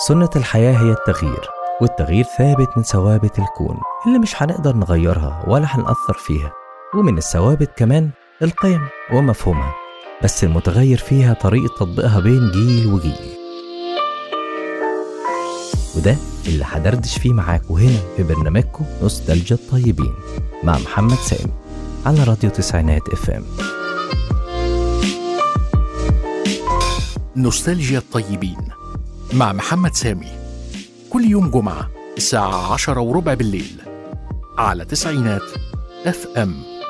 سنة الحياة هي التغيير والتغيير ثابت من ثوابت الكون اللي مش هنقدر نغيرها ولا هنأثر فيها ومن الثوابت كمان القيم ومفهومها بس المتغير فيها طريقة تطبيقها بين جيل وجيل وده اللي هدردش فيه معاكم هنا في برنامجكم نوستالجيا الطيبين مع محمد سامي على راديو تسعينات اف ام نوستالجيا الطيبين مع محمد سامي كل يوم جمعة الساعة عشرة وربع بالليل على تسعينات اف ام